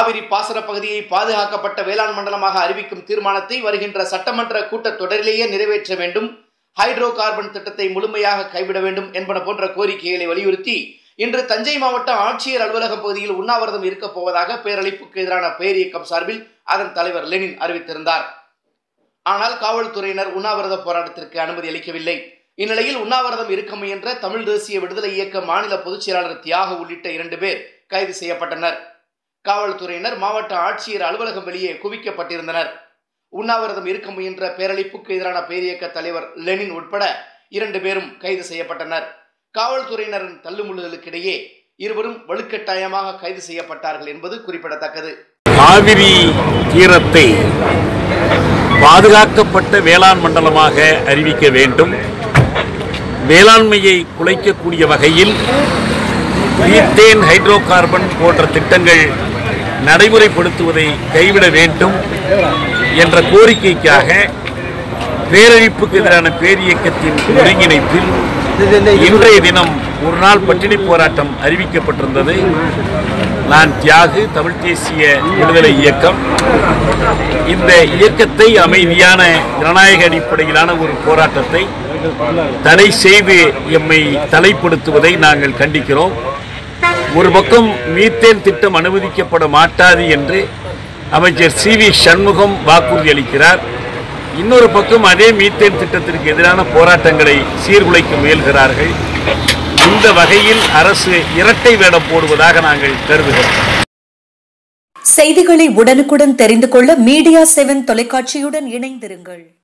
காவிரி பாசன பகுதியை பாதுகாக்கப்பட்ட வேளாண் மண்டலமாக அறிவிக்கும் தீர்மானத்தை வருகின்ற சட்டமன்ற கூட்டத்தொடரிலேயே நிறைவேற்ற வேண்டும் ஹைட்ரோ கார்பன் திட்டத்தை முழுமையாக கைவிட வேண்டும் என்பன போன்ற கோரிக்கைகளை வலியுறுத்தி இன்று தஞ்சை மாவட்ட ஆட்சியர் அலுவலகம் பகுதியில் உண்ணாவிரதம் இருக்கப் போவதாக பேரழிப்புக்கு எதிரான பேரியக்கம் சார்பில் அதன் தலைவர் லெனின் அறிவித்திருந்தார் ஆனால் காவல்துறையினர் உண்ணாவிரத போராட்டத்திற்கு அனுமதி அளிக்கவில்லை இந்நிலையில் உண்ணாவிரதம் இருக்க முயன்ற தமிழ் தேசிய விடுதலை இயக்க மாநில பொதுச் செயலாளர் தியாக உள்ளிட்ட இரண்டு பேர் கைது செய்யப்பட்டனர் காவல்துறையினர் மாவட்ட ஆட்சியர் அலுவலகம் வெளியே குவிக்கப்பட்டிருந்தனர் உண்ணாவிரதம் இருக்க முயன்ற பேரழிப்புக்கு எதிரான பேரியக்க தலைவர் லெனின் உட்பட இரண்டு பேரும் கைது செய்யப்பட்டனர் காவல்துறையினரின் தள்ளுமுள்ளுகளுக்கிடையே இருவரும் வலுக்கட்டாயமாக கைது செய்யப்பட்டார்கள் என்பது குறிப்பிடத்தக்கது காவிரி தீரத்தை பாதுகாக்கப்பட்ட வேளாண் மண்டலமாக அறிவிக்க வேண்டும் வேளாண்மையை குலைக்கக்கூடிய வகையில் மீத்தேன் ஹைட்ரோ கார்பன் போன்ற திட்டங்கள் நடைமுறைப்படுத்துவதை கைவிட வேண்டும் என்ற கோரிக்கைக்காக பேரழிப்புக்கு எதிரான பேரியக்கத்தின் ஒருங்கிணைப்பில் இன்றைய தினம் ஒரு நாள் பட்டினி போராட்டம் அறிவிக்கப்பட்டிருந்தது நான் தியாகு தமிழ் தேசிய விடுதலை இயக்கம் இந்த இயக்கத்தை அமைதியான ஜனநாயக அடிப்படையிலான ஒரு போராட்டத்தை தடை செய்து எம்மை தலைப்படுத்துவதை நாங்கள் கண்டிக்கிறோம் ஒரு பக்கம் மீத்தேன் திட்டம் அனுமதிக்கப்பட மாட்டாது என்று அமைச்சர் சி வி சண்முகம் வாக்குறுதி அளிக்கிறார் இன்னொரு பக்கம் அதே மீத்தேன் திட்டத்திற்கு எதிரான போராட்டங்களை சீர்குலைக்க முயல்கிறார்கள் இந்த வகையில் அரசு இரட்டை வேடம் போடுவதாக நாங்கள் கருதுகிறோம் செய்திகளை உடனுக்குடன் தெரிந்து கொள்ள மீடியா செவன் தொலைக்காட்சியுடன் இணைந்திருங்கள்